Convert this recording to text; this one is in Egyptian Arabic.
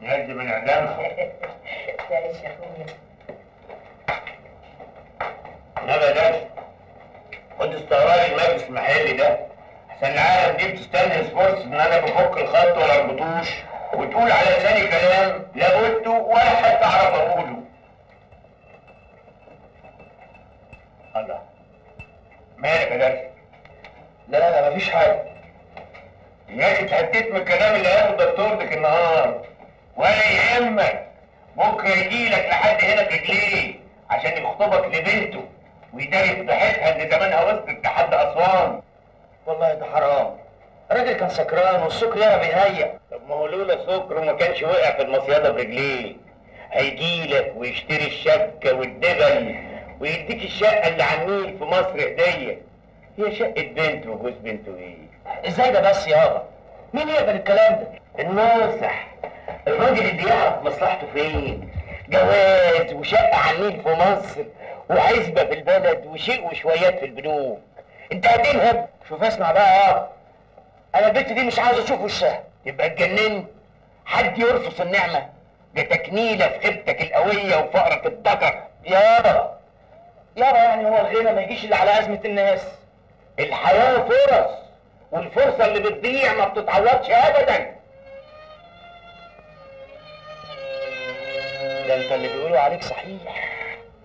يد من اعدامها تعيش يا اخويا انما ده خد استقرار المجلس المحلي ده عشان العالم دي بتستنى فرصه ان انا بفك الخط ولا اربطوش وتقول على لساني كلام لا قلته ولا حتى اعرف اقوله الله مالك يا درس؟ لا لا مفيش حاجه يا اخي اتهديت من الكلام اللي قاله الدكتور ديك النهار ولا يهمك بكره يجي لك لحد هنا برجليه عشان يخطبك لبنته ويداري فضيحتها ان زمانها وصلت لحد اسوان والله ده حرام الراجل كان سكران والسكر ياما بيهيأ طب ما هو لولا سكر ما كانش وقع في المصيده برجليه هيجي لك ويشتري الشبكه والدبل ويديك الشقه اللي على النيل في مصر هديه هي شقه بنت وجوز بنته ايه ازاي ده بس يابا مين يقبل الكلام ده الناصح الراجل اللي يعرف مصلحته فين جواز وشقة على النيل في مصر وعزبة في البلد وشيء وشويات في البنوك انت هتنهب شوف اسمع بقى يابا انا البنت دي مش عاوز اشوف وشها يبقى اتجننت حد يرفض النعمة ده تكنيلة في خيبتك القوية وفقرك الذكر يابا يابا يعني هو الغنى ما يجيش الا على ازمه الناس الحياة فرص والفرصة اللي بتضيع ما بتتعوضش أبدا ده انت اللي بيقولوا عليك صحيح